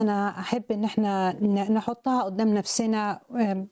أنا أحب إن إحنا ن- نحطها قدام نفسنا آم،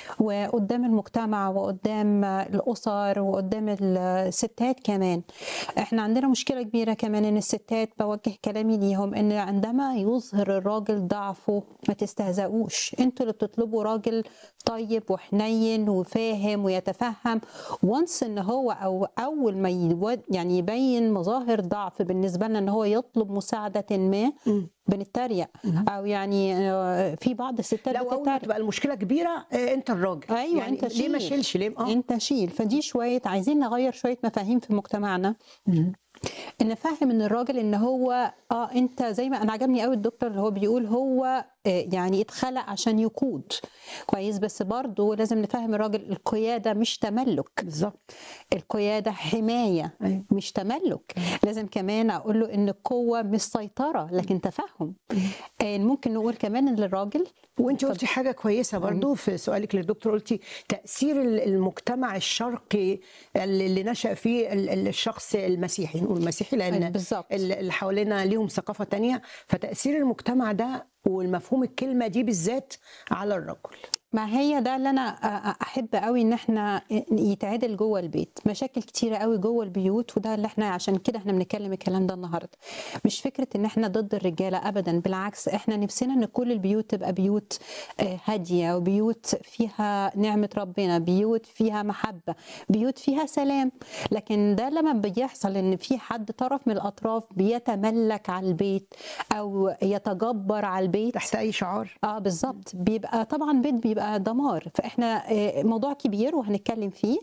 وقدام المجتمع وقدام الأسر وقدام الستات كمان إحنا عندنا مشكلة كبيرة كمان إن الستات بوجه كلامي ليهم إن عندما يظهر الراجل ضعفه ما تستهزئوش انتوا اللي بتطلبوا راجل طيب وحنين وفاهم ويتفهم وانس ان هو او اول ما يود يعني يبين مظاهر ضعف بالنسبه لنا ان هو يطلب مساعده ما مم. بنتريق او يعني آه، في بعض الستات لو اول ما بتتريق تبقى المشكله كبيره آه، انت الراجل ايوه يعني انت ليه ما شيل شيلش ليه اه انت شيل فدي شويه عايزين نغير شويه مفاهيم في مجتمعنا مم. ان نفهم ان الراجل ان هو اه انت زي ما انا عجبني قوي الدكتور اللي هو بيقول هو آه، يعني اتخلق عشان يقود كويس بس برضه لازم نفهم الراجل القياده مش تملك بالظبط القياده حمايه أيوة. مش تملك لازم كمان اقول له ان القوه مش سيطره لكن تفهم آه، ممكن نقول كمان ان الراجل وانت قلتي حاجه كويسه برضو في سؤالك للدكتور قلتي تاثير ال- المجتمع الشرقي اللي اللي نشا فيه ال- ال- الشخص المسيحي نقول المسيحي لان بالظبط ال- اللي حوالينا ليهم ثقافه تانية فتاثير المجتمع ده والمفهوم الكلمه دي بالذات على الرجل ما هي ده اللي انا أ- أ- احب قوي ان احنا يتعدل جوه البيت مشاكل كتيره قوي جوه البيوت وده اللي احنا عشان كده احنا بنتكلم الكلام ده النهارده مش فكره ان احنا ضد الرجاله ابدا بالعكس احنا نفسنا ان كل البيوت تبقى بيوت آه، هاديه وبيوت فيها نعمه ربنا بيوت فيها محبه بيوت فيها سلام لكن ده لما بيحصل ان في حد طرف من الاطراف بيتملك على البيت او يتجبر على البيت تحت اي شعار اه بالظبط بيبقى طبعا بيت بيبقى دمار فاحنا آه، موضوع كبير وهنتكلم فيه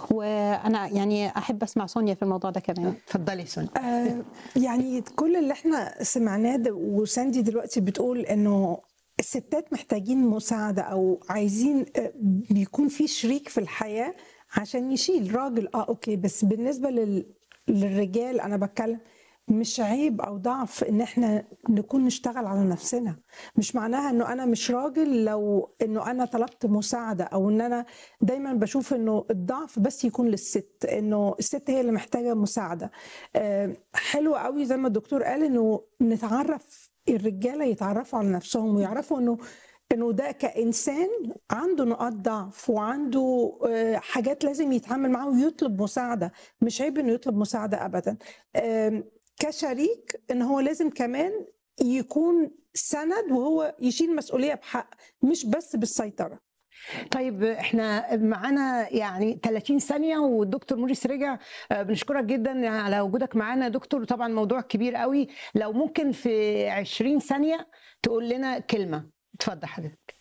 وانا يعني احب اسمع سونيا في الموضوع ده كمان اتفضلي سونيا آه، يعني كل اللي احنا سمعناه ده وساندي دلوقتي بتقول انه الستات محتاجين مساعدة او عايزين آه، بيكون في شريك في الحياة عشان يشيل راجل اه اوكي بس بالنسبة لل... للرجال انا بتكلم مش عيب او ضعف ان احنا نكون نشتغل على نفسنا مش معناها انه انا مش راجل لو انه انا طلبت مساعده او ان انا دايما بشوف انه الضعف بس يكون للست انه الست هي اللي محتاجه مساعده آه، حلو قوي زي ما الدكتور قال انه نتعرف الرجاله يتعرفوا على نفسهم ويعرفوا انه انه ده كانسان عنده نقاط ضعف وعنده آه، حاجات لازم يتعامل معاها ويطلب مساعده مش عيب انه يطلب مساعده ابدا آم، كشريك ان هو لازم كمان يكون سند وهو يشيل مسؤوليه بحق مش بس بالسيطره طيب احنا معانا يعني 30 ثانيه والدكتور موريس رجع آه، بنشكرك جدا على وجودك معانا يا دكتور طبعا موضوع كبير قوي لو ممكن في 20 ثانيه تقول لنا كلمه اتفضل حضرتك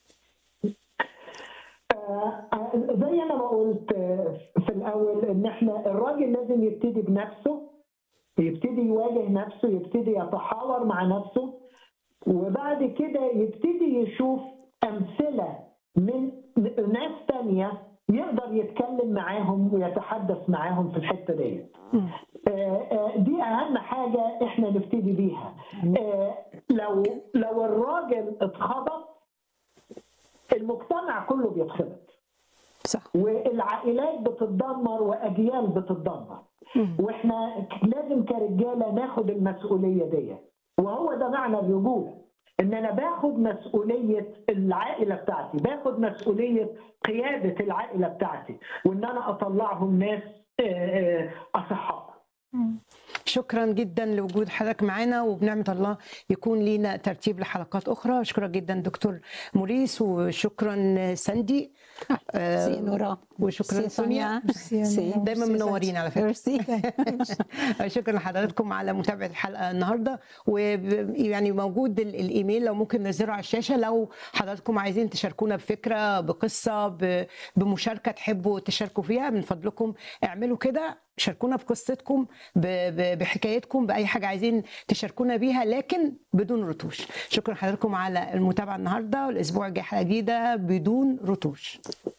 آه، زي انا ما قلت آه، في الاول ان احنا الراجل لازم يبتدي بنفسه يبتدي يواجه نفسه يبتدي يتحاور مع نفسه وبعد كده يبتدي يشوف امثله من ناس تانية يقدر يتكلم معاهم ويتحدث معاهم في الحته دي آه، آه، دي اهم حاجه احنا نبتدي بيها آه، لو لو الراجل اتخبط المجتمع كله بيتخبط صح والعائلات بتتدمر واجيال بتتدمر واحنا لازم كرجاله ناخد المسؤوليه دي وهو ده معنى الرجوله ان انا باخد مسؤوليه العائله بتاعتي باخد مسؤوليه قياده العائله بتاعتي وان انا اطلعهم ناس آه، آه، اصحاء شكرا جدا لوجود حضرتك معانا وبنعمه الله يكون لينا ترتيب لحلقات اخرى اشكرك جدا دكتور موريس وشكرا ساندي آه، سي نورا وشكرا سي سونيا سي دايما منورين على فكره ميرسي شكرا لحضراتكم على متابعه الحلقه النهارده ويعني موجود ال- الايميل لو ممكن نزله على الشاشه لو حضراتكم عايزين تشاركونا بفكره بقصه ب- بمشاركه تحبوا تشاركوا فيها من فضلكم اعملوا كده شاركونا بقصتكم ب- ب- بحكايتكم باي حاجه عايزين تشاركونا بيها لكن بدون رتوش شكرا حضراتكم على المتابعه النهارده والاسبوع الجاي حلقه جديده بدون رتوش